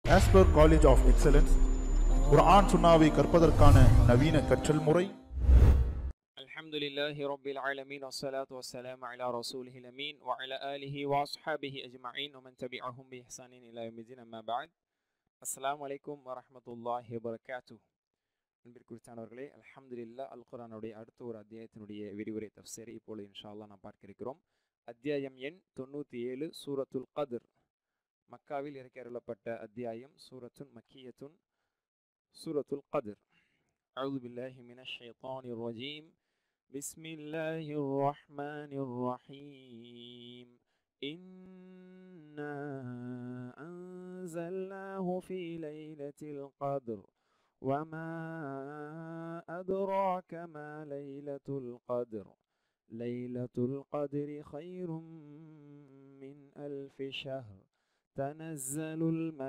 ஆஸ்பர் college of excellence குர்ஆன் சுன்னாவை கற்பதற்கான நவீன கற்றல் முறை الحمد لله رب العالمين والصلاة والسلام على رسوله الأمين وعلى آله وأصحابه أجمعين ومن تبعهم بإحسان إلى يوم الدين أما بعد السلام عليكم ورحمة الله وبركاته அன்பிற்குறித்தானவர்களே அல்ஹம்துலில்லா அல் குரானுடைய அடுத்த ஒரு அத்தியாயத்தினுடைய விரிவுரை தஃசீரை இப்பொழுது இன்ஷா அல்லாஹ் நாம் பார்க்க இருக்கிறோம் அத்தியாயம் எண் தொண்ணூற்றி ஏழு சூரத்துல் கதிர் மக்காவில் இறக்கி அருளப்பட்ட அத்தியாயம் சூரத்துன் மக்கியத்துன் சூரத்துல் கதிர் أعوذ بالله من الشيطان الرجيم بسم الله الرحمن الرحيم إنا أنزلناه في ليلة القدر وما أدراك ما ليلة القدر ليلة القدر خير من ألف شهر تنزل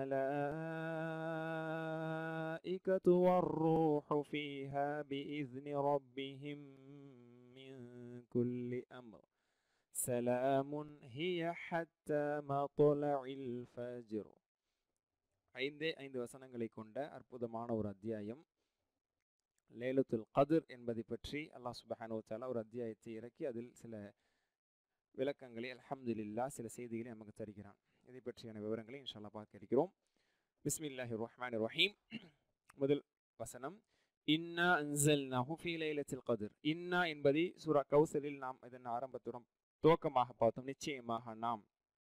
الملائكة والروح فيها بإذن ربهم من كل أمر سلام هي حتى مطلع الفجر ஐந்தே ஐந்து வசனங்களை கொண்ட அற்புதமான ஒரு அத்தியாயம் லேலத்துல் கதிர் என்பதை பற்றி அல்லாஹ் சுபஹானு தாலா ஒரு அத்தியாயத்தை இறக்கி அதில் சில விளக்கங்களை அல்ஹம்துலில்லா சில செய்திகளை நமக்கு தருகிறான் இதை பற்றியான விவரங்களை இன்ஷால்லா பார்க்க இருக்கிறோம் பிஸ்மில்லாஹி ரஹ்மான் ரஹீம் முதல் வசனம் இன்னா அன்சல்னாஹு ஃபீ லைலத்தில் கதிர் இன்னா என்பதை சூரா கௌசலில் நாம் இதன் ஆரம்பத்துடன் துவக்கமாக பார்த்தோம் நிச்சயமாக நாம்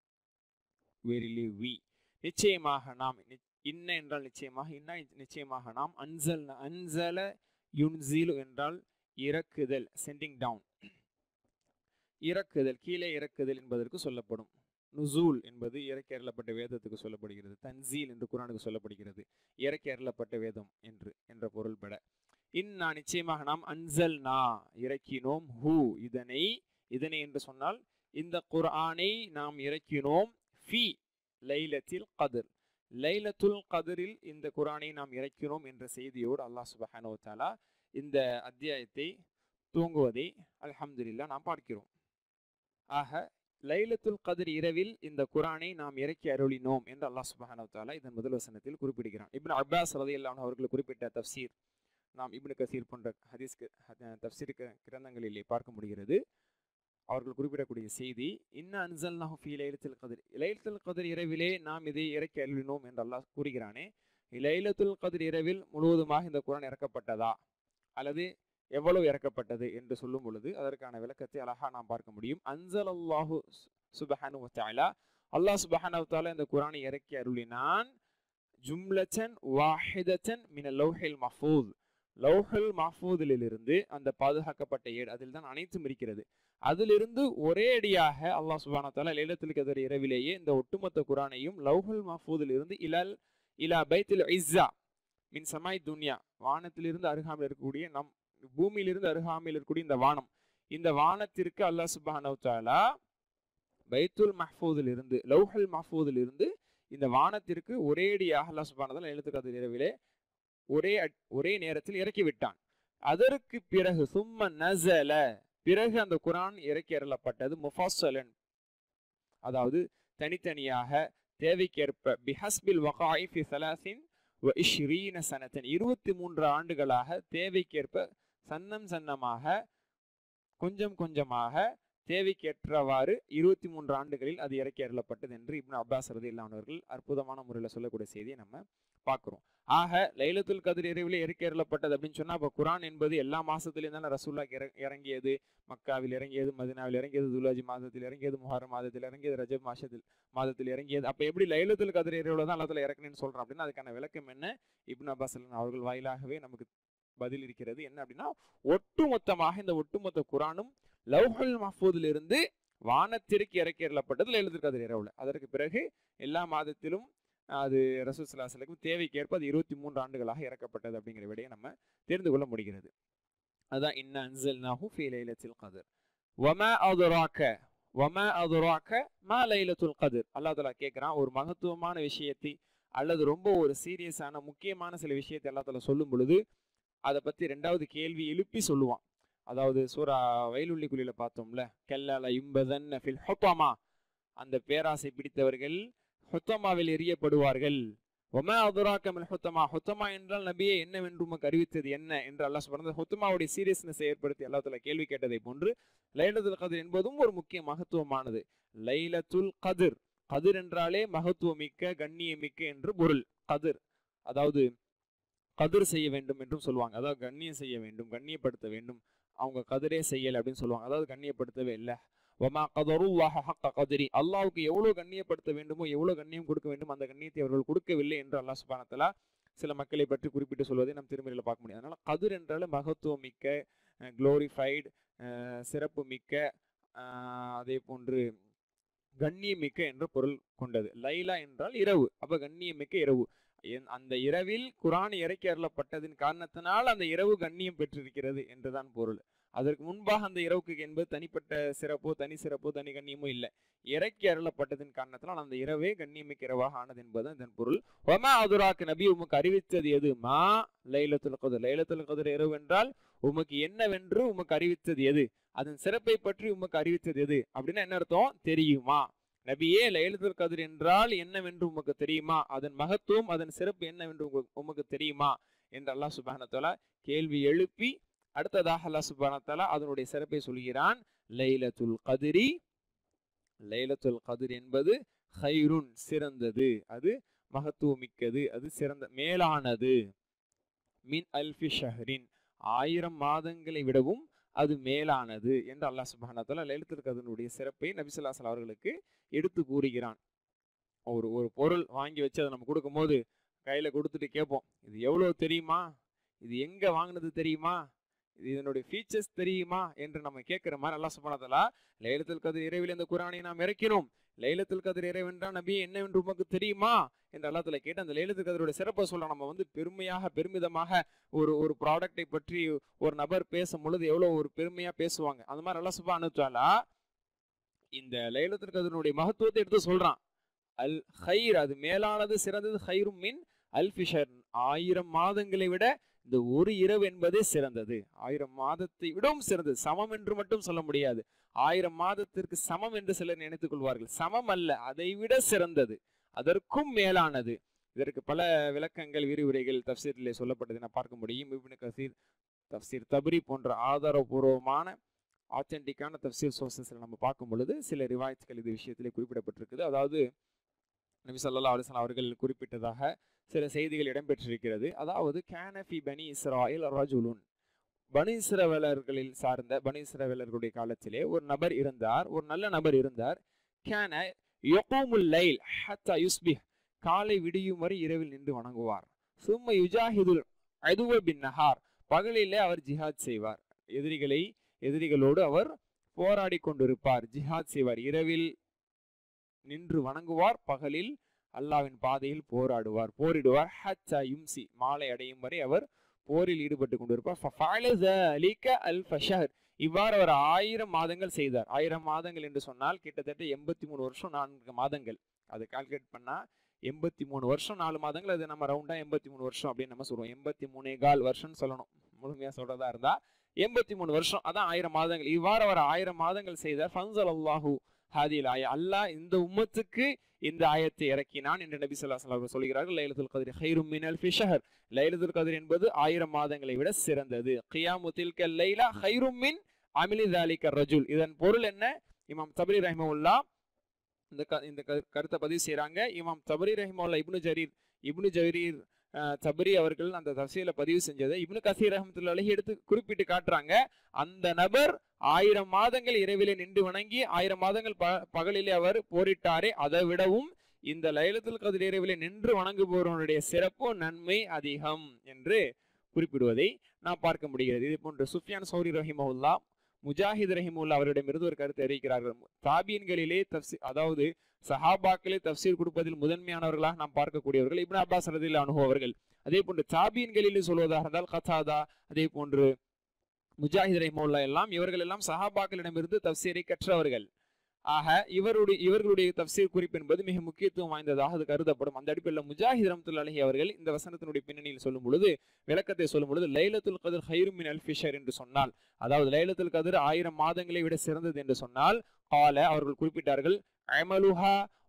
வெரிலி வி நிச்சயமாக நாம் நி- இன்ன என்றால் நிச்சயமாக இன்னா நிச்சயமாக நாம் அன்சல் அன்சல யுன்சிலு என்றால் இறக்குதல் சென்டிங் டவுன் இறக்குதல் கீழே இறக்குதல் என்பதற்கு சொல்லப்படும் நுசூல் என்பது இறக்கி அருளப்பட்ட வேதத்துக்கு சொல்லப்படுகிறது தன்சீல் என்று குரானுக்கு சொல்லப்படுகிறது இறக்கி அருளப்பட்ட வேதம் என்று என்ற பொருள்பட இன்னா நிச்சயமாக நாம் அன்சல் நா இறக்கினோம் ஹூ இதனை இதனை என்று சொன்னால் இந்த குர்ஆனை நாம் இறக்கினோம் ஃபி லைலத்தில் கதிர் லைலத்துல் கதிரில் இந்த குர்ஆனை நாம் இறக்கினோம் என்ற செய்தியோடு அல்லாஹ் சுபஹானஹு வ தஆலா இந்த அத்தியாயத்தை துவங்குவதை அல்ஹம்துலில்லாஹ் நாம் பார்க்கிறோம் ஆக லைலத்துல் கதிர் இரவில் இந்த குரானை நாம் இறக்கி அருளினோம் என்று அல்லாஹ் சுபஹானஹு வ தஆலா இதன் முதல் வசனத்தில் குறிப்பிடுகிறான் இப்னு அப்பாஸ் ரலியல்லாஹு அன்ஹு அவர்கள் குறிப்பிட்ட தஃப்சீர் நாம் இப்னு கசீர் போன்ற ஹதீஸ்க்கு தஃப்சீர் கிரந்தங்களிலே பார்க்க முடிகிறது அவர்கள் குறிப்பிடக்கூடிய செய்தி இன்ன அன்சல்னாஹு ஃபீ லைலத்துல் கதிர் லைலத்துல் கதிர் இரவிலே நாம் இதை இறக்கி அருளினோம் என்று அல்லாஹ் கூறுகிறானே லைலத்துல் கதிர் இரவில் முழுவதுமாக இந்த குரான் இறக்கப்பட்டதா அல்லது எவ்வளவு இறக்கப்பட்டது என்று சொல்லும் பொழுது அதற்கான விளக்கத்தை அழகா நாம் பார்க்க முடியும் அன்சல் அல்லாஹு சுபஹானு வத்தாலா அல்லாஹ் சுபஹானு வத்தாலா இந்த குரானை இறக்கி அருளினான் ஜும்லச்சன் வாஹிதச்சன் மின லௌஹில் மஃபூத் லௌஹல் மஹ்ஃபூதிலிருந்து அந்த பாதுகாக்கப்பட்ட ஏடு அதில் தான் அனைத்தும் இருக்கிறது அதிலிருந்து ஒரே அடியாக அல்லாஹ் சுபான தாலா லைலத்துல் கதர் இரவிலேயே இந்த ஒட்டுமொத்த குரானையும் லௌஹல் மஹ்ஃபூதில் இருந்து இலல் இலா பைத்துல் இஸ்ஸா மின் சமாய் துன்யா வானத்திலிருந்து அருகாமையில் இருக்கக்கூடிய நம் பூமியிலிருந்து அருகாமையில் இருக்கக்கூடிய இந்த வானம் இந்த வானத்திற்கு அல்லாஹ் சுபானு தாலா பைத்துல் மஹ்ஃபூதில் இருந்து லௌஹல் மஹ்ஃபூதில் இருந்து இந்த வானத்திற்கு ஒரேடியாக அல்லாஹ் சுபான தாலா லைலத்துல் கதர் இரவிலே ஒரே அட்- ஒரே நேரத்தில் இறக்கி விட்டான் அதற்கு பிறகு சும்ம நசல பிறகு அந்த குரான் இறக்கி அருளப்பட்டது முஃபஸ்ஸலன் அதாவது தனித்தனியாக தேவைக்கேற்ப பிஹஸ்பில் வகாய் ஃபி சலாசின் வ இஷ்ரீன சனத்தன் இருபத்தி மூன்று ஆண்டுகளாக தேவைக்கேற்ப சன்னம் சன்னமாக கொஞ்சம் கொஞ்சமாக தேவைக்கேற்றவாறு இருபத்தி மூன்று ஆண்டுகளில் அது இறக்கி அருளப்பட்டது என்று இப்னு அப்பாஸ் ரதி அவர்கள் அற்புதமான முறையில் சொல்லக்கூடிய செய்தியை நம்ம பார்க்கிறோம் ஆக லைலத்துல் கதிர் இரவிலே இறக்கி அருளப்பட்டது அப்படின்னு சொன்னா அப்ப குரான் என்பது எல்லா மாசத்திலையும் தானே ரசூல்லா இறங்கியது மக்காவில் இறங்கியது மதினாவில் இறங்கியது துலாஜி மாதத்தில் இறங்கியது முஹர்ரம் மாதத்தில் இறங்கியது ரஜப் மாசத்தில் மாதத்தில் இறங்கியது அப்ப எப்படி லைலத்துல் கதிர் இரவுல தான் அல்லத்துல இறக்குனேன்னு சொல்றோம் அப்படின்னா அதுக்கான விளக்கம் என்ன இப்னு அப்பாஸ் அவர்கள் வாயிலாகவே நமக்கு பதில் இருக்கிறது என்ன அப்படின்னா ஒட்டுமொத்தமாக இந்த ஒட்டுமொத்த குரானும் லவ்ஹுல் மஹ்பூதிலிருந்து வானத்திற்கு இறக்கி அருளப்பட்டது லைலத்துல் கதிர் இரவுல அதற்கு பிறகு எல்லா மாதத்திலும் அது ரசூல் சலாசலுக்கும் தேவைக்கேற்ப அது இருபத்தி மூன்று ஆண்டுகளாக இறக்கப்பட்டது அப்படிங்கிற விடையை நம்ம தெரிந்து கொள்ள முடிகிறது அதான் இன்ன அன்சல்னாஹு ஃபீ லைலத்தில் கதிர் வமா அதுராக்க வமா அதுராக்க மா லைலத்துல் கதிர் அல்லாஹ் தஆலா கேட்குறான் ஒரு மகத்துவமான விஷயத்தை அல்லது ரொம்ப ஒரு சீரியஸான முக்கியமான சில விஷயத்தை அல்லாஹ் தஆலா சொல்லும் பொழுது அதை பத்தி ரெண்டாவது கேள்வி எழுப்பி சொல்லுவான் அதாவது சூரா வயலுள்ளி குழியில பார்த்தோம்ல கல்லால இம்பதன் ஃபில் ஹுத்தமா அந்த பேராசை பிடித்தவர்கள் ஹுத்தமாவில் எரியப்படுவார்கள் ஒமா அதுராக்க மில் ஹுத்தமா ஹுத்தமா என்றால் நபியே என்னவென்று உமக்கு அறிவித்தது என்ன என்று அல்லாஹ் சுப்ஹானஹு ஹுத்தமாவுடைய சீரியஸ்னஸ் ஏற்படுத்தி அல்லாஹ் தஆலா கேள்வி கேட்டதை போன்று லைலத்துல் கதிர் என்பதும் ஒரு முக்கிய மகத்துவமானது லைலத்துல் கதிர் கதிர் என்றாலே மகத்துவமிக்க கண்ணியமிக்க என்று பொருள் கதிர் அதாவது கதிர் செய்ய வேண்டும் என்றும் சொல்லுவாங்க அதாவது கண்ணியம் செய்ய வேண்டும் கண்ணியப்படுத்த வேண்டும் அவங்க கதிரே செய்யல அப்படின்னு சொல்லுவாங்க அதாவது கண்ணியப்படுத்தவே இல்லை வமா கதருல்லாஹ ஹக்க கதிரி அல்லாஹ்வுக்கு எவ்வளவு கண்ணியப்படுத்த வேண்டுமோ எவ்வளவு கண்ணியம் கொடுக்க வேண்டும் அந்த கண்ணியத்தை அவர்கள் கொடுக்கவில்லை என்று அல்லாஹ் சுப்ஹானஹு தஆலா சில மக்களை பற்றி குறிப்பிட்டு சொல்வதை நம் திருமறையில பார்க்க முடியும் அதனால கதிர் என்றாலே மகத்துவம் மிக்க குளோரிஃபைடு சிறப்பு மிக்க அஹ், அதே போன்று கண்ணியமிக்க என்ற பொருள் கொண்டது லைலா என்றால் இரவு அப்ப கண்ணியமிக்க இரவு என்- அந்த இரவில் குரான் இறக்கி அருளப்பட்டதின் காரணத்தினால் அந்த இரவு கண்ணியம் பெற்றிருக்கிறது என்றுதான் பொருள் அதற்கு முன்பாக அந்த இரவுக்கு என்பது தனிப்பட்ட சிறப்போ தனி சிறப்போ தனி கண்ணியமோ இல்லை இறக்கி அருளப்பட்டதின் காரணத்தினால் அந்த இரவே கண்ணியமிக்க இரவாக ஆனது என்பதுதான் இதன் பொருள் ஒமா அதுராக்கு நபி உமக்கு அறிவித்தது எது மா லைலத்துல் கதிர் லைலத்துல் கதிர் இரவு என்றால் உமக்கு என்னவென்று உமக்கு அறிவித்தது எது அதன் சிறப்பை பற்றி உமக்கு அறிவித்தது எது அப்படின்னா என்ன அர்த்தம் தெரியுமா நபியே லைலத்துல் கதிர் என்றால் என்னவென்று உமக்கு தெரியுமா அதன் மகத்துவம் அதன் சிறப்பு என்னவென்று உங்க- உமக்கு தெரியுமா என்று அல்லாஹ் சுப்ஹானஹு தஆலா கேள்வி எழுப்பி அடுத்ததாக அல்லாஹ் சுப்ஹானஹு தஆலா அதனுடைய சிறப்பை சொல்கிறான் லைலத்துல் கதிரி லைலத்துல் கதிர் என்பது ஹைருன் சிறந்தது அது மகத்துவமிக்கது அது சிறந்த மேலானது மின் அல்ஃபி ஷஹரின் ஆயிரம் மாதங்களை விடவும் அது மேலானது என்று அல்லாஹ் சுப்ஹானஹு தஆலா லைலத்துல் கதிரினுடைய சிறப்பை நபி ஸல்லல்லாஹு அலைஹி வஸல்லம் அவர்களுக்கு எடுத்து கூறுகிறான் ஒரு ஒரு பொருள் வாங்கி வச்சு அதை நம்ம கொடுக்கும்போது கையில கொடுத்துட்டு கேட்போம் இது எவ்வளவு தெரியுமா இது எங்க வாங்கினது தெரியுமா இது இதனுடைய ஃபீச்சர்ஸ் தெரியுமா என்று நம்ம கேட்கிற மாதிரி அல்லாஹ் சுப்ஹானஹு வ தஆலா லைலத்துல் கதிர் இரவில் இந்த குர்ஆனை நாம் இறக்கினோம் லைலத்துல் கதிர் இரவென்றால் நபி என்னவென்று உமக்கு தெரியுமா என்று அல்லாஹ் தஆலா கேட்டு அந்த லைலத்துல் கதிரோட சிறப்பை சொல்ல நம்ம வந்து பெருமையாக பெருமிதமாக ஒரு ஒரு ப்ராடக்ட்டை பற்றி ஒரு நபர் பேசும் பொழுது எவ்வளவு ஒரு பெருமையா பேசுவாங்க அந்த மாதிரி அல்லாஹ் சுப்ஹானஹு வ தஆலா இந்த லைலத்துல் கதிரினுடைய மகத்துவத்தை எடுத்து சொல்றான் அல் ஹைர் அது மேலானது சிறந்தது ஹைரும் மின் அல் ஃபிஷர் ஆயிரம் மாதங்களை விட இந்த ஒரு இரவு என்பதே சிறந்தது ஆயிரம் மாதத்தை விடவும் சிறந்தது சமம் என்று மட்டும் சொல்ல முடியாது ஆயிரம் மாதத்திற்கு சமம் என்று சிலர் நினைத்துக் கொள்வார்கள் சமம் அல்ல அதை விட சிறந்தது அதற்கும் மேலானது இதற்கு பல விளக்கங்கள் விரிவுரைகள் தப்சீரிலே சொல்லப்பட்டதை நான் பார்க்க முடியும் இப்னு கசீர் தப்சீர் தப்ரி போன்ற ஆதாரபூர்வமான ஆத்தென்டிக்கான தப்சீர் சோர்சஸில் நம்ம பார்க்கும் பொழுது சில ரிவாயத்துகள் இது விஷயத்திலே குறிப்பிடப்பட்டிருக்குது அதாவது நபி ஸல்லல்லாஹு அலைஹி வஸல்லம் அவர்கள் குறிப்பிட்டதாக சில செய்திகள் இடம்பெற்றிருக்கிறது அதாவது கேனஃபி பனி இஸ்ராயில் ரஜுலுன் பனி இஸ்ரவேலர்களில் சார்ந்த பனி இஸ்ரவேலர்களுடைய காலத்திலே ஒரு நபர் இருந்தார் ஒரு நல்ல நபர் இருந்தார் கேன யகூமுல் லைல் ஹத்தா யுஸ்பிஹ் காலை விடியும் வரை இரவில் நின்று வணங்குவார் சும்ம யுஜாஹிதுல் அதுவ பின் நஹார் பகலிலே அவர் ஜிஹாத் செய்வார் எதிரிகளை எதிரிகளோடு அவர் போராடி கொண்டிருப்பார் ஜிஹாத் செய்வார் இரவில் நின்று வணங்குவார் பகலில் அல்லாவின் பாதையில் போராடுவார் போரிடுவார் ஹச்சா யும்சி மாலை அடையும் வரை அவர் போரில் ஈடுபட்டு கொண்டிருப்பார் ஃபஃபால ذلك ألف شهر. இவ்வாறு அவர் ஆயிரம் மாதங்கள் செய்தார் ஆயிரம் மாதங்கள் என்று சொன்னால் கிட்டத்தட்ட எண்பத்தி மூணு வருஷம் நான்கு மாதங்கள் அதை கால்குலேட் பண்ணா எண்பத்தி மூணு வருஷம் நாலு மாதங்கள் அது நம்ம ரவுண்டா எண்பத்தி மூணு வருஷம் அப்படின்னு நம்ம சொல்லுவோம் எண்பத்தி மூணே கால் வருஷம்னு சொல்லணும் முழுமையா சொல்றதா இருந்தா எண்பத்தி மூணு வருஷம் அதான் ஆயிரம் மாதங்கள் இவ்வாறு அவர் ஆயிரம் மாதங்கள் செய்தார் ஃபன்சல் அல்லாஹூ ஹாதில் ஆய அல்லாஹ் இந்த உம்மத்துக்கு இந்த ஆயத்தை இறக்கினான் என்று நபி ஸல்லல்லாஹு அலைஹி வஸல்லம் சொல்கிறார்கள் லைலத்துல் கத்ர் ஹைரும் மின் அல்ஃபி ஷஹர் லைலத்துல் கத்ர் என்பது ஆயிரம் மாதங்களை விட சிறந்தது கியாமு தில்க லைலா ஹைரும் மின் அமிலி தாலிக ரஜுல் இதன் பொருள் என்ன இமாம் தபரி ரஹிமவுல்லா இந்த க இந்த க- கருத்தை பதிவு செய்றாங்க இமாம் தபரி ரஹிமவுல்லா இப்னு ஜரீர் இப்னு ஜரீர் அஹ், தபரி அவர்கள் அந்த தஃசீல பதிவு செஞ்சதை இப்னு கசீர் ரஹமத்துல்லாஹி எடுத்து குறிப்பிட்டு காட்டுறாங்க அந்த நபர் ஆயிரம் மாதங்கள் இரவிலே நின்று வணங்கி ஆயிரம் மாதங்கள் ப பகலிலே அவர் போரிட்டாரே அதை விடவும் இந்த லைலத்துல் கதிர் இரவிலே நின்று வணங்குபவர்களுடைய சிறப்பு நன்மை அதிகம் என்று குறிப்பிடுவதை நாம் பார்க்க முடிகிறது இது போன்று சுஃபியான் சௌரி ரஹிமவுல்லா முஜாஹித் ரஹிமுல்லா அவரிடமிருந்து ஒரு கருத்தை அறிவிக்கிறார்கள் தாபீன்களிலே தப்சி அதாவது சஹாபாக்களே தப்சீர் கொடுப்பதில் முதன்மையானவர்களாக நாம் பார்க்கக்கூடியவர்கள் இப்னு அப்பாஸ் ரதில் அனுபவர்கள் அதே போன்று தாபீன்களிலே சொல்வதாக இருந்தால் கத்தாதா அதே போன்று முஜாஹித் ரஹிமுல்லா எல்லாம் இவர்கள் எல்லாம் சஹாபாக்களிடமிருந்து தப்சீரை கற்றவர்கள் ஆக இவருடைய இவர்களுடைய தப்சீர் குறிப்பு என்பது மிக முக்கியத்துவம் வாய்ந்ததாக அது கருதப்படும் அந்த அடிப்படையில் முஜாஹித் ரஹமத்துல் அலஹி அவர்கள் இந்த வசனத்தினுடைய பின்னணியில் சொல்லும் பொழுது விளக்கத்தை சொல்லும் பொழுது லைலத்துல் கதிர் ஹைரும் மின் அல்ஃபிஷர் என்று சொன்னால் அதாவது லைலத்துல் கதிர் ஆயிரம் மாதங்களை விட சிறந்தது என்று சொன்னால் கால அவர்கள் குறிப்பிட்டார்கள் அமலுஹா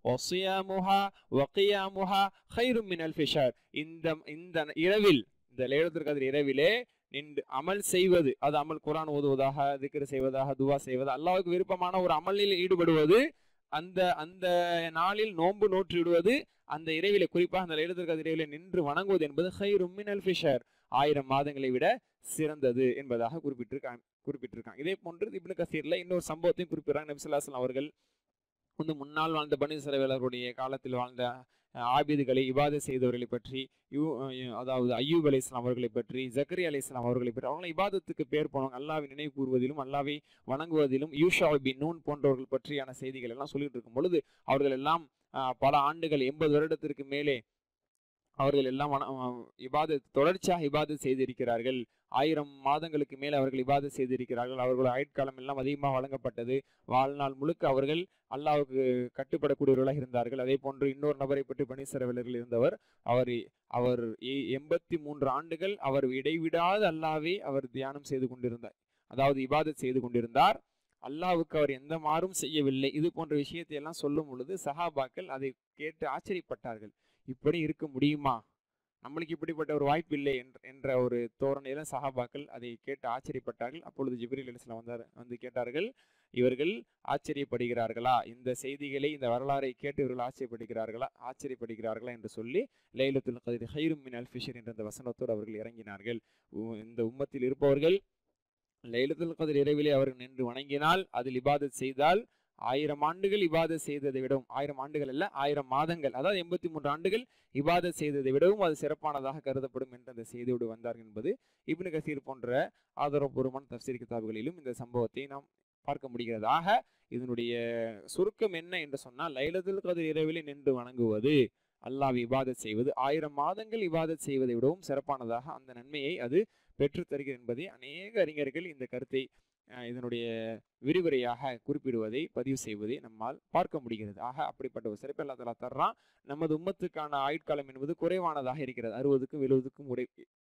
வசியாமுஹா வகியாமுஹா ஹைரும் மின் அல்ஃபி ஷஹர் இந்த இந்த இரவில் இந்த லைலத்துல் கத்ர் இரவிலே நின்று அமல் செய்வது அது அமல் குரான் ஓதுவதாக திக்ர் செய்வதாக துவா செய்வது அல்லாஹ்வுக்கு விருப்பமான ஒரு அமலில் ஈடுபடுவது அந்த அந்த நாளில் நோன்பு நோற்றிடுவது அந்த இரவிலே குறிப்பாக அந்த லைலத்துல் கத்ர் இரவிலே நின்று வணங்குவது என்பது ஹைரும் மின் அல்ஃபி ஷஹர் ஆயிரம் மாதங்களை விட சிறந்தது என்பதாக குறிப்பிட்டிருக்காங்க குறிப்பிட்டிருக்காங்க இதே போன்று இப்னு கசீர்ல இன்னொரு சம்பவத்தையும் குறிப்பிடுறாங்க நபி ஸல்லல்லாஹு அலைஹி வஸல்லம் அவர்கள் வந்து முன்னால் வாழ்ந்த பனி சிறவேலர்களுடைய காலத்தில் வாழ்ந்த அஹ், ஆபிதுகளை இபாதை செய்தவர்களை பற்றி யூ- அஹ், அதாவது ஐயூப் அலி இஸ்லாம் அவர்களை பற்றி ஜக்கரி அலி இஸ்லாம் அவர்களை பற்றி அவங்க இபாதத்துக்கு பேர் போனவங்க அல்லாவை நினைவு கூறுவதிலும் அல்லாவை வணங்குவதிலும் யூஷா பின் நூன் போன்றவர்கள் பற்றியான செய்திகள் எல்லாம் சொல்லிட்டு இருக்கும் பொழுது அவர்கள் எல்லாம் அஹ், பல ஆண்டுகள் எண்பது வருடத்திற்கு மேலே அவர்கள் எல்லாம் இபாத தொடர்ச்சியாக இபாதத் செய்திருக்கிறார்கள் ஆயிரம் மாதங்களுக்கு மேல் அவர்கள் இபாதத் செய்திருக்கிறார்கள் அவர்கள் ஆயுட்காலம் எல்லாம் அதிகமாக வழங்கப்பட்டது வாழ்நாள் முழுக்க அவர்கள் அல்லாஹ்வுக்கு கட்டுப்படக்கூடியவர்களாக இருந்தார்கள் அதே போன்று இன்னொரு நபரை பற்றி பனீசரவலர்கள் இருந்தவர் அவர் அவர் எ- எண்பத்தி மூன்று ஆண்டுகள் அவர் இடைவிடாத அல்லாவே அவர் தியானம் செய்து கொண்டிருந்தார் அதாவது இபாதத் செய்து கொண்டிருந்தார் அல்லாஹ்வுக்கு அவர் எந்த மாறும் செய்யவில்லை இது போன்ற விஷயத்தை எல்லாம் சொல்லும் பொழுது சஹாபாக்கள் அதை கேட்டு ஆச்சரியப்பட்டார்கள் இப்படி இருக்க முடியுமா நம்மளுக்கு இப்படிப்பட்ட ஒரு வாய்ப்பு இல்லை என்ற என்ற ஒரு தோரணையில சஹாபாக்கள் அதை கேட்டு ஆச்சரியப்பட்டார்கள் அப்பொழுது ஜிப்ரீல் அலிஸ்லாம் வந்தார் வந்து கேட்டார்கள் இவர்கள் ஆச்சரியப்படுகிறார்களா இந்த செய்திகளை இந்த வரலாறை கேட்டு இவர்கள் ஆச்சரியப்படுகிறார்களா ஆச்சரியப்படுகிறார்களா என்று சொல்லி லைலத்துல் கதிர் ஹைரும் மின் அல்ஃபிஷர் என்ற அந்த வசனத்தோடு அவர்கள் இறங்கினார்கள் உ- இந்த உம்மத்தில் இருப்பவர்கள் லைலத்துல் கதிர் இரவிலே அவர்கள் நின்று வணங்கினால் அதில் இபாதத் செய்தால் ஆயிரம் ஆண்டுகள் இபாதத் செய்ததை விடவும் ஆயிரம் ஆண்டுகள் அல்ல ஆயிரம் மாதங்கள் அதாவது எண்பத்தி மூன்று ஆண்டுகள் இபாதத் செய்ததை விடவும் அது சிறப்பானதாக கருதப்படும் என்ற அந்த செய்தியோடு வந்தார் என்பது இப்னு கசீர் போன்ற ஆதாரபூர்வமான தஃசீர் கிதாபுகளிலும் இந்த சம்பவத்தை நாம் பார்க்க முடிகிறது ஆக இதனுடைய சுருக்கம் என்ன என்று சொன்னால் லைலத்துல் கதிர் இரவிலே நின்று வணங்குவது அல்லாஹ் இபாதத் செய்வது ஆயிரம் மாதங்கள் இபாதத் செய்வதை விடவும் சிறப்பானதாக அந்த நன்மையை அது பெற்றுத் தருகிறது என்பதை அநேக அறிஞர்கள் இந்த கருத்தை அஹ், இதனுடைய விரிவுரையாக குறிப்பிடுவதை பதிவு செய்வதை நம்மால் பார்க்க முடிகிறது ஆக அப்படிப்பட்ட ஒரு சிறப்பு அல்லா தலா தர்றான் நமது உம்மத்துக்கான ஆயுட்காலம் என்பது குறைவானதாக இருக்கிறது அறுபதுக்கும் எழுபதுக்கும் உடை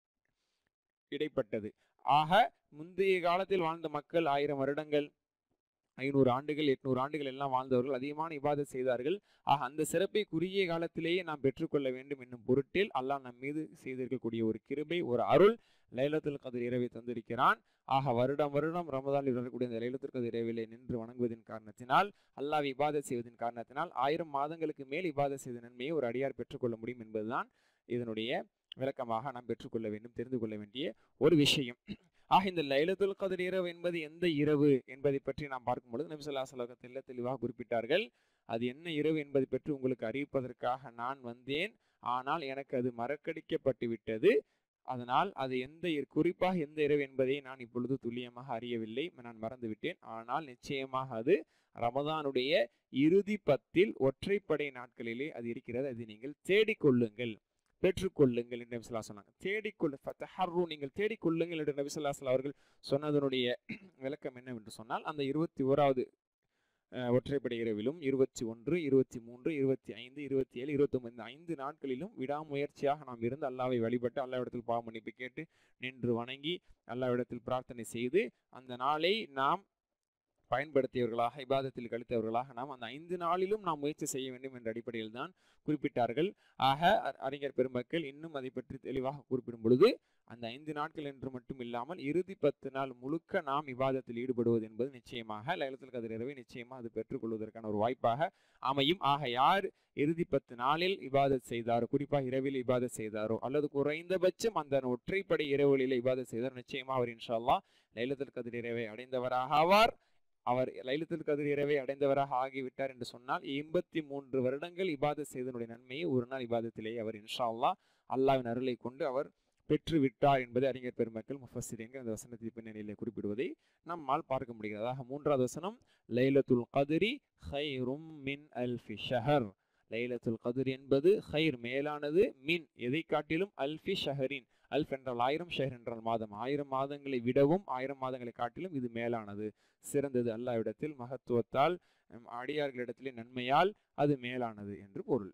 இடைப்பட்டது ஆக முந்தைய காலத்தில் வாழ்ந்த மக்கள் ஆயிரம் வருடங்கள் ஐநூறு ஆண்டுகள் எட்நூறு ஆண்டுகள் எல்லாம் வாழ்ந்தவர்கள் அதிகமான இபாதத் செய்தார்கள் ஆக அந்த சிறப்பை குறுகிய காலத்திலேயே நாம் பெற்றுக்கொள்ள வேண்டும் என்னும் பொருட்டில் அல்லாஹ் நம் மீது செய்திருக்கக்கூடிய ஒரு கிருபை ஒரு அருள் லைலத்துல் கதிர் இரவை தந்திருக்கிறான் ஆக வருடம் வருடம் ரமதானில் வரக்கூடிய இந்த லைலத்துல் கதிர் இரவிலே நின்று வணங்குவதன் காரணத்தினால் அல்லாஹ் இபாதத் செய்வதன் காரணத்தினால் ஆயிரம் மாதங்களுக்கு மேல் இபாதத் செய்த நன்மையை ஒரு அடியார் பெற்றுக்கொள்ள முடியும் என்பதுதான் இதனுடைய விளக்கமாக நாம் பெற்றுக்கொள்ள வேண்டும் தெரிந்து கொள்ள வேண்டிய ஒரு விஷயம் ஆக இந்த லைலத்துல் கதிர் இரவு என்பது எந்த இரவு என்பதை பற்றி நாம் பார்க்கும் பொழுது நபி ஸல்லல்லாஹு அலைஹி வஸல்லம் தெல்ல தெளிவாக குறிப்பிட்டார்கள் அது என்ன இரவு என்பதை பற்றி உங்களுக்கு அறிவிப்பதற்காக நான் வந்தேன் ஆனால் எனக்கு அது மறக்கடிக்கப்பட்டு விட்டது அதனால் அது எந்த இர- குறிப்பாக எந்த இரவு என்பதை நான் இப்பொழுது துல்லியமாக அறியவில்லை நான் மறந்துவிட்டேன் ஆனால் நிச்சயமாக அது ரமதானுடைய இறுதி பத்தில் ஒற்றைப்படை நாட்களிலே அது இருக்கிறது அதை நீங்கள் தேடிக்கொள்ளுங்கள் பெற்றுக்கொள்ளுங்கள் என்று நபி ஸல்லல்லாஹு அலைஹி வஸல்லம் சொன்னாங்க தேடிக்கொள்ளு ஃபதஹர்ரு நீங்கள் தேடிக்கொள்ளுங்கள் என்று நபி ஸல்லல்லாஹு அலைஹி வஸல்லம் அவர்கள் சொன்னதனுடைய விளக்கம் என்னவென்று சொன்னால் அந்த இருபத்தி ஓராவது அஹ், ஒற்றைப்படை இரவிலும் இருபத்தி ஒன்று இருபத்தி மூன்று இருபத்தி ஐந்து இருபத்தி ஏழு இருபத்தொன்பது இந்த ஐந்து நாட்களிலும் விடாமுயற்சியாக நாம் இருந்து அல்லாவை வழிபட்டு அல்லாவிடத்தில் பாவ மன்னிப்பு கேட்டு நின்று வணங்கி அல்லாவிடத்தில் பிரார்த்தனை செய்து அந்த நாளை நாம் பயன்படுத்தியவர்களாக இபாதத்தில் கழித்தவர்களாக நாம் அந்த ஐந்து நாளிலும் நாம் முயற்சி செய்ய வேண்டும் என்ற அடிப்படையில் தான் குறிப்பிட்டார்கள் ஆக அ- அறிஞர் பெருமக்கள் இன்னும் அதை பற்றி தெளிவாக குறிப்பிடும் பொழுது அந்த ஐந்து நாட்கள் என்று மட்டும் இல்லாமல் இறுதி பத்து நாள் முழுக்க நாம் இபாதத்தில் ஈடுபடுவது என்பது நிச்சயமாக லைலத்துல் கதிர் இரவை நிச்சயமாக அது பெற்றுக்கொள்வதற்கான ஒரு வாய்ப்பாக அமையும் ஆக யார் இறுதி பத்து நாளில் இபாதத் செய்தாரோ குறிப்பாக இரவில் இபாதத் செய்தாரோ அல்லது குறைந்தபட்சம் அந்த ஒற்றைப்படை இரவுகளில் இபாதத் செய்தார் நிச்சயமாக அவர் இன்ஷா அல்லாஹ் லைலத்துல் கதிர் இரவை அடைந்தவராக ஆவார் அவர் லைலத்துல் கதிர் இரவை அடைந்தவராக ஆகிவிட்டார் என்று சொன்னால் எண்பத்தி மூன்று வருடங்கள் இபாதத் செய்தனுடைய நன்மையை ஒரு நாள் இபாதத்திலேயே அவர் இன்ஷா அல்லாஹ் அல்லாஹ்வின் அருளை கொண்டு அவர் பெற்று விட்டார் என்பதை அறிஞர் பெருமக்கள் முஃபஸ்ஸிரீன்கள் அந்த வசனத்தை பின்னணியிலே குறிப்பிடுவதை நம்மால் பார்க்க முடிகிறது அதாக மூன்றாவது வசனம் லைலத்துல் கதிரி ஹைரும் மின் அல்ஃபி ஷஹர் லைலத்துல் கதிர் என்பது ஹைர் மேலானது மின் எதை காட்டிலும் அல்ஃபி ஷஹரின் அல்ஃப் என்றால் ஆயிரம் ஷஹர் என்றால் மாதம் ஆயிரம் மாதங்களை விடவும் ஆயிரம் மாதங்களை காட்டிலும் இது மேலானது சிறந்தது அல்லாவிடத்தில் மகத்துவத்தால் நம் அடியார்களிடத்திலே நன்மையால் அது மேலானது என்று பொருள்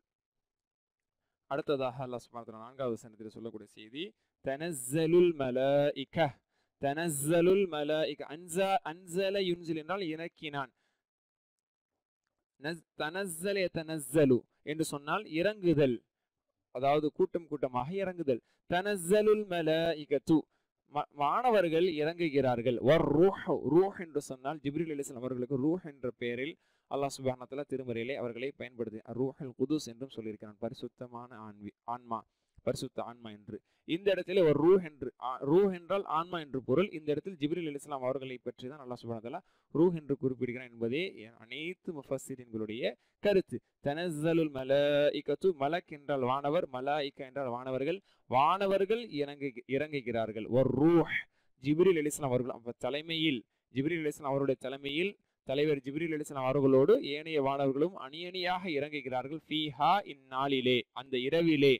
அடுத்ததாக அல்லாஹ் சுப்ஹானஹு வ தஆலா நான்காவது வசனத்தில் சொல்லக்கூடிய செய்தி தனஸ்ஸலுல் மலாயிக தனஸ்ஸலுல் மலாயிக அன்சா அன்சல யுன்சில் என்றால் இறக்கினான் நஸ்- தனஸ்ஸல தனஸ்ஸலு என்று சொன்னால் இறங்குதல் அதாவது கூட்டம் கூட்டமாக இறங்குதல் தனஸ்ஸலுல் மலாயிகத்து ம- வானவர்கள் இறங்குகிறார்கள் வர் ரூஹ் ரூஹ் என்று சொன்னால் ஜிப்ரீல் அலிஸ்லாம் அவர்களுக்கு ரூஹ் என்ற பெயரில் அல்லாஹ் சுப்ஹானஹு வ தஆலா திருமறையிலே அவர்களை பயன்படுத்தி ரூஹல் குதுஸ் என்றும் சொல்லியிருக்கிறான் பரிசுத்தமான ஆன்வி ஆன்மா பரிசுத்த ஆன்மா என்று இந்த இடத்துல ஒரு ரூஹ் என்று ஆ- ரூஹ் என்றால் ஆன்மா என்று பொருள் இந்த இடத்தில் ஜிப்ரீல் அலிஸ்லாம் அவர்களை பற்றி தான் அல்லாஹ் சுப்ஹானஹு வ தஆலா ரூஹ் என்று குறிப்பிடுகிறான் என்பதே அனைத்து முஃபஸ்ஸிரின்களுடைய கருத்து தனஸ்ஸலுல் மலாயிகத்து மலக் என்றால் வானவர் மலாயிகா என்றால் வானவர்கள் வானவர்கள் இறங்கு இறங்குகிறார்கள் ஒரு ரூஹ் ஜிப்ரீல் அலிஸ்லாம் அவர்கள் அப்ப தலைமையில் ஜிப்ரீல் அலிஸ்லாம் அவருடைய தலைமையில் தலைவர் ஜிப்ரீல் அலிஸ்லாம் அவர்களோடு ஏனைய வானவர்களும் அணியணியாக இறங்குகிறார்கள் ஃபீஹா இந்நாளிலே அந்த இரவிலே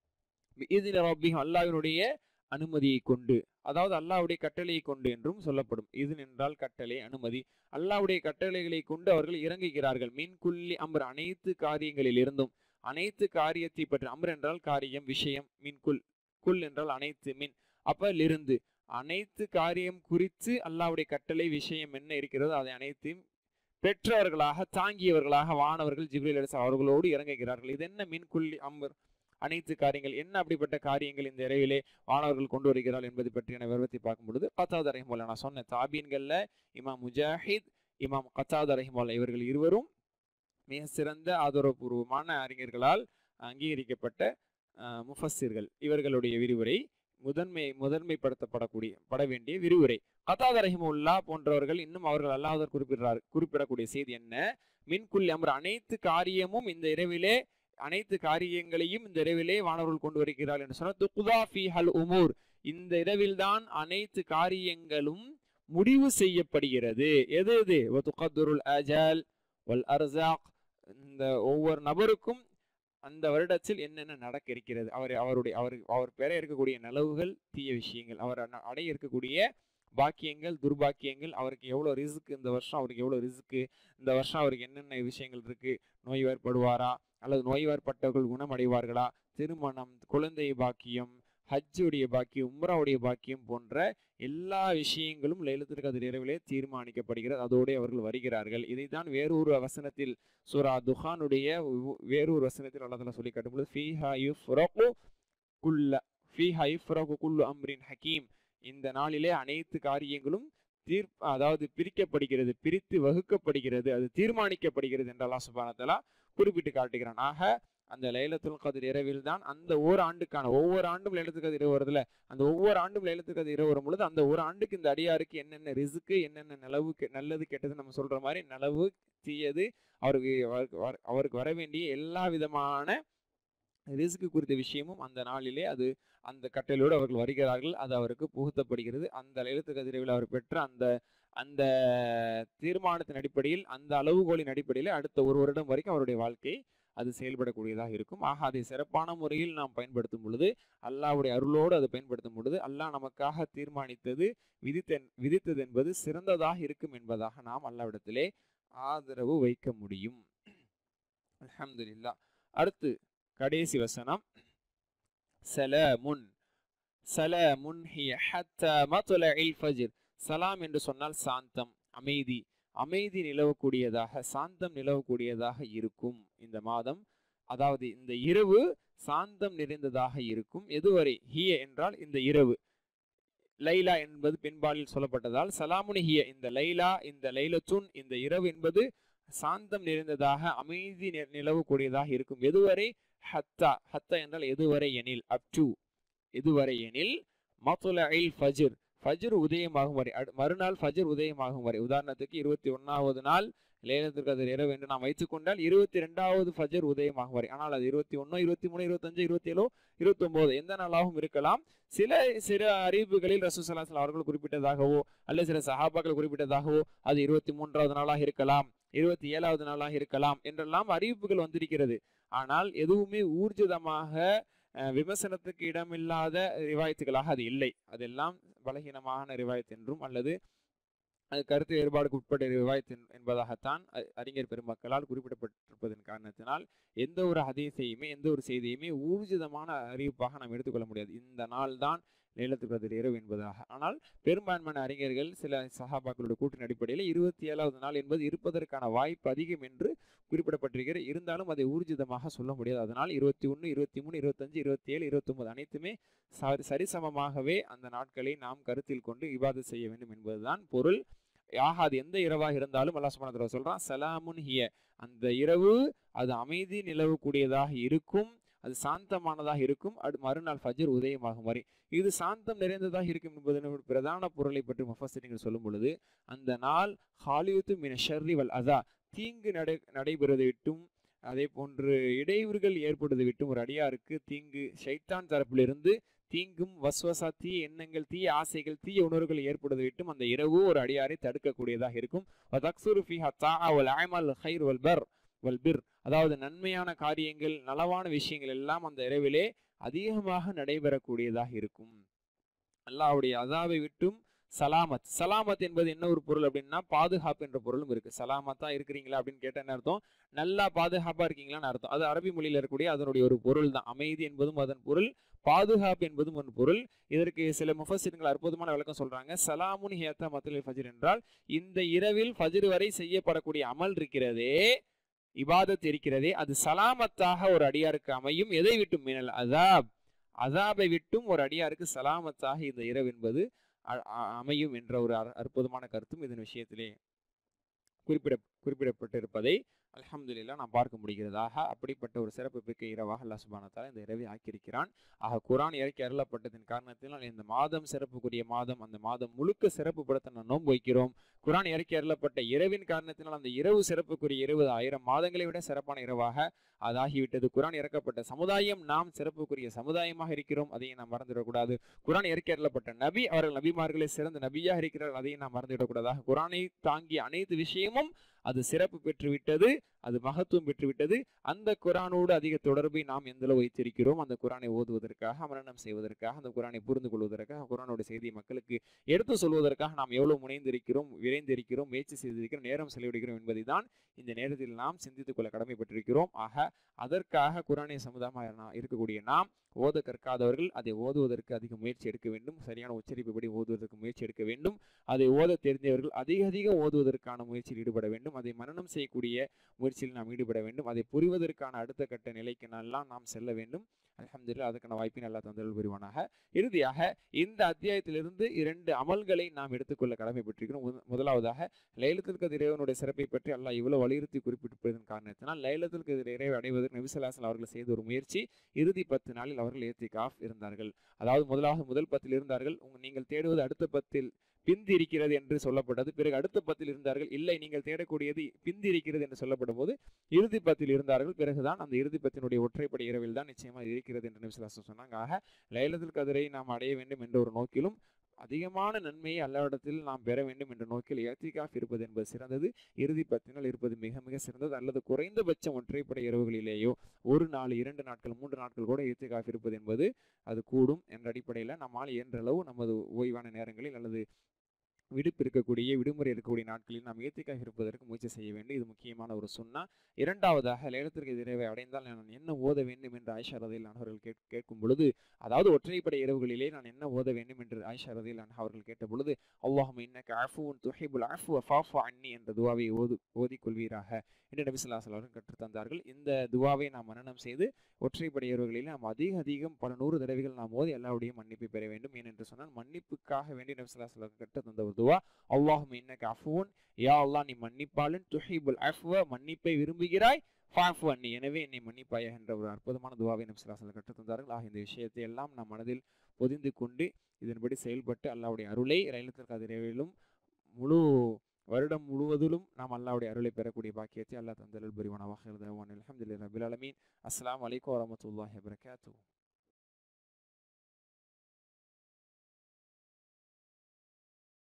இதில் ரப்பிஹும் அல்லாஹ்வினுடைய அனுமதியை கொண்டு அதாவது அல்லாஹ்வுடைய கட்டளையை கொண்டு என்றும் சொல்லப்படும் இது என்றால் கட்டளை அனுமதி அல்லாஹ்வுடைய கட்டளைகளை கொண்டு அவர்கள் இறங்குகிறார்கள் மின் குல்லி அம்ர் அனைத்து காரியங்களில் இருந்தும் அனைத்து காரியத்தை பற்றி அம்ர் என்றால் காரியம் விஷயம் மின் குல் குல் என்றால் அனைத்து மின் அப்பலிருந்து அனைத்து காரியம் குறித்து அல்லாஹ்வுடைய கட்டளை விஷயம் என்ன இருக்கிறதோ அதை அனைத்தையும் பெற்றவர்களாக தாங்கியவர்களாக வானவர்கள் ஜிப்ரீல் அலிஸ் அவர்களோடு இறங்குகிறார்கள் இது என்ன மின் குல்லி அம்பர் அனைத்து காரியங்கள் என்ன அப்படிப்பட்ட காரியங்கள் இந்த இரவிலே வானவர்கள் கொண்டு வருகிறார்கள் என்பது பற்றியான விவரத்தை பார்க்கும் பொழுது கத்தாத் ரஹிமுல்லா நான் சொன்ன தாபீன்கள்ல இமாம் முஜாஹித் இமாம் கத்தாத் ரஹிமுல்லா இவர்கள் இருவரும் மிக சிறந்த ஆதரவுபூர்வமான அறிஞர்களால் அங்கீகரிக்கப்பட்ட அஹ், முஃபஸ்ஸிர்கள் இவர்களுடைய விரிவுரை முதன்மை முதன்மைப்படுத்தப்படக்கூடிய பட வேண்டிய விரிவுரை கத்தாத ரஹிமுல்லா போன்றவர்கள் இன்னும் அவர்கள் அல்லாஹர் குறிப்பிடுறார் குறிப்பிடக்கூடிய செய்தி என்ன மின்குல் அமர் அனைத்து காரியமும் இந்த இரவிலே அனைத்து காரியங்களையும் இந்த இரவிலே வானவர்கள் கொண்டு வருகிறார்கள் என்று சொன்னால் துக்குதா ஃபி ஹல் உமூர் இந்த இரவில்தான் அனைத்து காரியங்களும் முடிவு செய்யப்படுகிறது எது எது துகத்துருல் அஜால் வல் அர்சாக் இந்த ஒவ்வொரு நபருக்கும் அந்த வருடத்தில் என்னென்ன நடக்க இருக்கிறது அவர் அவருடைய அவர் அவர் பெற இருக்கக்கூடிய நலவுகள் தீய விஷயங்கள் அவர் அன- அடைய இருக்கக்கூடிய பாக்கியங்கள் துர்பாக்கியங்கள் அவருக்கு எவ்வளோ ரிஸ்க் இந்த வருஷம் அவருக்கு எவ்வளோ ரிஸ்க்கு இந்த வருஷம் அவருக்கு என்னென்ன விஷயங்கள் இருக்கு நோய்வாய்ப்படுவாரா அல்லது நோய்வாய்ப்பட்டவர்கள் குணமடைவார்களா திருமணம் குழந்தை பாக்கியம் ஹஜ்ஜுடைய பாக்கியம் உம்ராவுடைய பாக்கியம் போன்ற எல்லா விஷயங்களும் லைலத்துல் கதிர் இரவிலே தீர்மானிக்கப்படுகிறது அதோடு அவர்கள் வருகிறார்கள் இதைத்தான் வேறொரு வசனத்தில் சூரா துஹானுடைய வு- வேறொரு வசனத்தில் அல்லாஹ் தஆலா சொல்லி காட்டும்போது ஃபீஹா யுஃப்ரகு குல்ல ஃபீஹா யுஃப்ரகு குல்லு அம்ரின் ஹக்கீம் இந்த நாளிலே அனைத்து காரியங்களும் தீர் அதாவது பிரிக்கப்படுகிறது பிரித்து வகுக்கப்படுகிறது அது தீர்மானிக்கப்படுகிறது என்று அல்லாஹ் சுப்ஹானஹு வ தஆலா குறிப்பிட்டு காட்டுகிறான் ஆக அந்த லைலத்துல் கதிர் இரவில் தான் அந்த ஓர் ஆண்டுக்கான ஒவ்வொரு ஆண்டும் லைலத்துல் கதிர் இரவு வருதுல அந்த ஒவ்வொரு ஆண்டும் லைலத்துல் கதிர் இரவு வரும் பொழுது அந்த ஒரு ஆண்டுக்கு இந்த அடியாருக்கு என்னென்ன ரிசுக்கு என்னென்ன நிலவு கெ- நல்லது கெட்டது நம்ம சொல்ற மாதிரி நலவு தீயது அவருக்கு அவருக்கு வர- அவருக்கு வர வேண்டிய எல்லா விதமான ரிஸ்க் குறித்த விஷயமும் அந்த நாளிலே அது அந்த கட்டளையோடு அவர்கள் வருகிறார்கள் அது அவருக்கு புகுத்தப்படுகிறது அந்த லைலத்து கதிரவில் அவர் பெற்ற அந்த அந்த தீர்மானத்தின் அடிப்படையில் அந்த அளவுகோலின் அடிப்படையில் அடுத்த ஒரு வருடம் வரைக்கும் அவருடைய வாழ்க்கை அது செயல்படக்கூடியதாக இருக்கும் ஆக அதை சிறப்பான முறையில் நாம் பயன்படுத்தும் பொழுது அல்லாஹ்வுடைய அருளோடு அதை பயன்படுத்தும் பொழுது அல்லாஹ் நமக்காக தீர்மானித்தது விதித்த விதித்தது என்பது சிறந்ததாக இருக்கும் என்பதாக நாம் அல்லாவிடத்திலே ஆதரவு வைக்க முடியும் அல்ஹம்துலில்லாஹ் அடுத்து கடைசி வசனம் சலாமுன் சலாமுன் ஹிய ஹத்தா மத்லஇல் ஃபஜ்ர் சலாம் என்று சொன்னால் சாந்தம் அமைதி அமைதி நிலவக்கூடியதாக சாந்தம் நிலவக்கூடியதாக இருக்கும் இந்த மாதம் அதாவது இந்த இரவு சாந்தம் நிறைந்ததாக இருக்கும் எதுவரை ஹிய என்றால் இந்த இரவு லைலா என்பது பெண்பாலில் சொல்லப்பட்டதால் சலாமுனி ஹிய இந்த லைலா இந்த லைலத்துன் இந்த இரவு என்பது சாந்தம் நிறைந்ததாக அமைதி நி- நிலவக்கூடியதாக இருக்கும் எதுவரை ஹத்தா ஹத்தா என்றால் எதுவரை எனில் அப் டு எதுவரை எனில் மத்துலஇல் ஃபஜ்ர் ஃபஜ்ர் உதயமாகும் வரை அடு- மறுநாள் ஃபஜ்ர் உதயமாகும் வரை உதாரணத்துக்கு இருபத்தி ஒன்னாவது நாள் லேலத்துக்கு கதிர் இரவு என்று நாம் வைத்துக்கொண்டால் இருபத்தி ரெண்டாவது ஃபஜ்ர் உதயமாகும் வரை ஆனால் அது இருபத்தி ஒன்று இருபத்தி மூணு இருபத்தஞ்சு இருபத்தி ஏழோ இருபத்தொம்போது எந்த நாளாகவும் இருக்கலாம் சில சில அறிவிப்புகளில் ரசூசலாசல் அவர்கள் குறிப்பிட்டதாகவோ அல்லது சில சஹாபாக்கள் குறிப்பிட்டதாகவோ அது இருபத்தி மூன்றாவது நாளாக இருக்கலாம் இருபத்தி ஏழாவது நாளாக இருக்கலாம் என்றெல்லாம் அறிவிப்புகள் வந்திருக்கிறது ஆனால் எதுவுமே ஊர்ஜிதமாக அஹ், விமர்சனத்துக்கு இடமில்லாத ரிவாயத்துகளாக அது இல்லை அதெல்லாம் பலகீனமான ரிவாயத் என்றும் அல்லது அது கருத்து வேறுபாடுக்கு உட்பட்ட ரிவாயத் என்- என்பதாகத்தான் அ- அறிஞர் பெருமக்களால் குறிப்பிடப்பட்டிருப்பதன் காரணத்தினால் எந்த ஒரு ஹதீஸையுமே எந்த ஒரு செய்தியுமே ஊர்ஜிதமான அறிவிப்பாக நாம் எடுத்துக்கொள்ள முடியாது இந்த நாள் தான் லைலத்துல் கதிர் இரவு என்பதாக ஆனால் பெரும்பான்மையான அறிஞர்கள் சில சஹாபாக்களுடைய கூட்டின் அடிப்படையில் இருபத்தி ஏழாவது நாள் என்பது இருப்பதற்கான வாய்ப்பு அதிகம் என்று குறிப்பிடப்பட்டிருக்கிற இருந்தாலும் அதை ஊர்ஜிதமாக சொல்ல முடியாது அதனால் இருபத்தி ஒன்று இருபத்தி மூணு இருபத்தஞ்சு இருபத்தி ஏழு இருபத்தொன்பது அனைத்துமே சரி சரிசமமாகவே அந்த நாட்களை நாம் கருத்தில் கொண்டு இபாதத் செய்ய வேண்டும் என்பதுதான் பொருள் ஆக அது எந்த இரவாக இருந்தாலும் அல்லாஹ் சுப்ஹானஹு வ தஆலா சொல்றான் சலாமுன் ஹிய அந்த இரவு அது அமைதி நிலவக்கூடியதாக இருக்கும் அது சாந்தமானதாக இருக்கும் அது மறுநாள் ஃபஜ்ர் உதயமாகும் வரை இது சாந்தம் நிறைந்ததாக இருக்கும் என்பதன் ஒரு பிரதான பொருளை பற்றி முஃபஸ்ஸிரிகள் சொல்லும் பொழுது அந்த நாள் ஹாலியுத்து மின ஷர்ரி வல் அதா தீங்கு நடை நடைபெறுவதை விட்டும் அதே போன்று இடையூறுகள் ஏற்படுவதை விட்டும் ஒரு அடியாருக்கு தீங்கு ஷைத்தான் தரப்பிலிருந்து தீங்கும் வஸ்வசா தீய எண்ணங்கள் தீய ஆசைகள் தீய உணர்வுகள் ஏற்படுவதை விட்டும் அந்த இரவு ஒரு அடியாரை தடுக்கக்கூடியதாக இருக்கும் வதக்சுரு ஃபிஹா தாஆ வல் அமல் ஹைர் வல் பர் வல் பிர் அதாவது நன்மையான காரியங்கள் நலவான விஷயங்கள் எல்லாம் அந்த இரவிலே அதிகமாக நடைபெறக்கூடியதாக இருக்கும் அல்லாஹ்வுடைய அதாவை விட்டும் சலாமத் சலாமத் என்பது என்ன ஒரு பொருள் அப்படின்னா பாதுகாப்பு என்ற பொருளும் இருக்கு சலாமத்தா இருக்கிறீங்களா அப்படின்னு கேட்ட என்ன அர்த்தம் நல்லா பாதுகாப்பா இருக்கீங்களான்னு அர்த்தம் அது அரபி மொழியில இருக்கக்கூடிய அதனுடைய ஒரு பொருள் தான் அமைதி என்பதும் அதன் பொருள் பாதுகாப்பு என்பதும் ஒரு பொருள் இதற்கு சில முஃபசிர்கள் அற்புதமான விளக்கம் சொல்றாங்க சலாமுன் ஹியத்தா மத்துல் ஃபஜ்ர் என்றால் இந்த இரவில் ஃபஜ்ர் வரை செய்யப்படக்கூடிய அமல் இருக்கிறதே இபாதத் இருக்கிறதே அது சலாமத்தாக ஒரு அடியாருக்கு அமையும் எதை விட்டும் மினல் அதாப் அதாபை விட்டும் ஒரு அடியாருக்கு சலாமத்தாக இந்த இரவு என்பது அ- அ- அமையும் என்ற ஒரு அற்- அற்புதமான கருத்தும் இதன் விஷயத்திலே குறிப்பிட குறிப்பிடப்பட்டிருப்பதை அல்ஹம்துலில்லாஹ் நாம் பார்க்க முடிகிறதாக அப்படிப்பட்ட ஒரு சிறப்பு மிக்க இரவாக அல்லாஹ் சுப்ஹானஹு வ தஆலா இந்த இரவை ஆக்கியிருக்கிறான் ஆக குர்ஆன் இறக்கி அருளப்பட்டதின் காரணத்தினால் இந்த மாதம் சிறப்புக்குரிய மாதம் அந்த மாதம் முழுக்க சிறப்பு படுத்த நாம் நோன்பு வைக்கிறோம் குர்ஆன் இறக்கி அருளப்பட்ட இரவின் காரணத்தினால் அந்த இரவு சிறப்புக்குரிய இருபது ஆயிரம் மாதங்களை விட சிறப்பான இரவாக அதாகிவிட்டது குர்ஆன் இறக்கப்பட்ட சமுதாயம் நாம் சிறப்புக்குரிய சமுதாயமாக இருக்கிறோம் அதையும் நாம் மறந்துவிடக்கூடாது குர்ஆன் இறக்கி அருளப்பட்ட நபி அவர்கள் நபிமார்களே சிறந்த நபியாக இருக்கிறார்கள் அதையும் நாம் மறந்துவிடக்கூடாதாக குர்ஆனை தாங்கிய அனைத்து விஷயமும் அது சிறப்பு பெற்று விட்டது அது மகத்துவம் பெற்று விட்டது அந்த குரானோடு அதிக தொடர்பை நாம் எந்தளவு வைத்திருக்கிறோம் அந்த குரானை ஓதுவதற்காக அமரணம் செய்வதற்காக அந்த குரானை புரிந்து கொள்வதற்காக குரானோட செய்தியை மக்களுக்கு எடுத்து சொல்வதற்காக நாம் எவ்வளவு முனைந்திருக்கிறோம் விரைந்திருக்கிறோம் முயற்சி செய்திருக்கிறோம் நேரம் செலவிடுகிறோம் என்பதை தான் இந்த நேரத்தில் நாம் சிந்தித்துக் கொள்ள கடமைப்பட்டிருக்கிறோம் ஆக அதற்காக குரானை சமுதாயமாக நா- இருக்கக்கூடிய நாம் ஓத கற்காதவர்கள் அதை ஓதுவதற்கு அதிக முயற்சி எடுக்க வேண்டும் சரியான உச்சரிப்புப்படி ஓதுவதற்கு முயற்சி எடுக்க வேண்டும் அதை ஓத தெரிந்தவர்கள் அதிக அதிக ஓதுவதற்கான முயற்சியில் ஈடுபட வேண்டும் அதை மனனம் செய்யக்கூடிய முயற்சியில் நாம் ஈடுபட வேண்டும் அதை புரிவதற்கான அடுத்த கட்ட நிலைக்கு எல்லாம் நாம் செல்ல வேண்டும் அல்ஹம்துலில்லாஹ் அதுக்கான வாய்ப்பை நல்லா தந்தல் புரிவானாக இறுதியாக இந்த அத்தியாயத்திலிருந்து இரண்டு அமல்களை நாம் எடுத்துக்கொள்ள கடமைப்பட்டிருக்கிறோம் முத- முதலாவதாக லைலத்துல் கதிர் இறைவனுடைய சிறப்பை பற்றி அல்லாஹ் இவ்வளவு வலியுறுத்தி குறிப்பிட்டிருப்பதன் காரணத்தினால் லைலத்துல் கதிர் இறைவை அடைவதற்கு நபிசல்லாசன் அவர்கள் செய்த ஒரு முயற்சி இறுதி பத்து நாளில் அவர்கள் ஏத்திகாஃப் இருந்தார்கள் அதாவது முதலாவது முதல் பத்தில் இருந்தார்கள் உங்க நீங்கள் தேடுவது அடுத்த பத்தில் பிந்தி இருக்கிறது என்று சொல்லப்பட்டது பிறகு அடுத்த பத்தில் இருந்தார்கள் இல்லை நீங்கள் தேடக்கூடியது பிந்தி இருக்கிறது என்று சொல்லப்படும் போது இறுதி பத்தில் இருந்தார்கள் பிறகுதான் அந்த இறுதி பத்தினுடைய ஒற்றைப்படை இரவில் தான் நிச்சயமா இருக்கிறது என்று நபிசுல்லாசன் சொன்னாங்க ஆக லைலத்துல் கதிரை நாம் அடைய வேண்டும் என்ற ஒரு நோக்கிலும் அதிகமான நன்மையை அல்லாவிடத்தில் நாம் பெற வேண்டும் என்ற நோக்கில் ஏத்திகாஃப் இருப்பது என்பது சிறந்தது இறுதி பத்தினால் இருப்பது மிக மிக சிறந்தது அல்லது குறைந்தபட்சம் ஒற்றைப்படை இரவுகளிலேயோ ஒரு நாள் இரண்டு நாட்கள் மூன்று நாட்கள் கூட ஏத்திகாஃப் இருப்பது என்பது அது கூடும் என்ற அடிப்படையில் நம்மால் இயன்றளவு நமது ஓய்வான நேரங்களில் அல்லது விடுப்பு இருக்கக்கூடிய விடுமுறை இருக்கக்கூடிய நாட்களில் நாம் ஏத்திக்காக இருப்பதற்கு முயற்சி செய்ய வேண்டும் இது முக்கியமான ஒரு சுன்னா இரண்டாவதாக லேலத்திற்கு எதிரவை அடைந்தால் நான் என்ன ஓத வேண்டும் என்று ஆயிஷா ரதில் அவர்கள் கேட் கேட்கும் பொழுது அதாவது ஒற்றைப்படை இரவுகளிலே நான் என்ன ஓத வேண்டும் என்று ஆயிஷா ரதில் அவர்கள் கேட்ட பொழுது அல்லாஹும் இன்னக்கு அஃபுன் துஹிபுல் அஃபு ஃபாஃபு அன்னி என்ற துவாவை ஓது ஓதிக்கொள்வீராக என்று நபி ஸல்லல்லாஹு அலைஹி அவர்கள் கற்றுத்தந்தார்கள் இந்த துவாவை நாம் மனனம் செய்து ஒற்றைப்படை இரவுகளில் நாம் அதிக அதிகம் பல நூறு தடவைகள் நாம் ஓதி எல்லாருடைய மன்னிப்பை பெற வேண்டும் ஏனென்று சொன்னால் மன்னிப்புக்காக வேண்டி நபி ஸல்லல்லாஹு அலைஹி வஸல்லம் கற்று தந்த ஒரு துவா அல்லாஹும் இன்னக அஃபுன் யா அல்லாஹ் நீ மன்னிப்பாளன் துஹிபுல் அஃப்வ மன்னிப்பை விரும்புகிறாய் ஃபாஃபு அன்னி எனவே என்னை மன்னிப்பாயா என்ற ஒரு அற்புதமான துவாவை நபி ஸல்லல்லாஹு அலைஹி வஸல்லம் கற்றுத் தந்தார்கள் ஆக இந்த விஷயத்தை எல்லாம் நம் மனதில் பொதிந்து கொண்டு இதன்படி செயல்பட்டு அல்லாஹ்வுடைய அருளை ரயிலத்திற்கு அதிரவிலும் முழு வருடம் முழுவதிலும் நாம் அல்லாஹ்வுடைய அருளை பெறக்கூடிய பாக்கியத்தை அல்லாஹ் தந்தல் புரிவானாக அல்ஹம்துலில்லாஹி ரபில் ஆலமீன் அஸ்ஸலாமு அலைக்கும் வரஹ்மத்துல்லாஹி வபரகாத்துஹு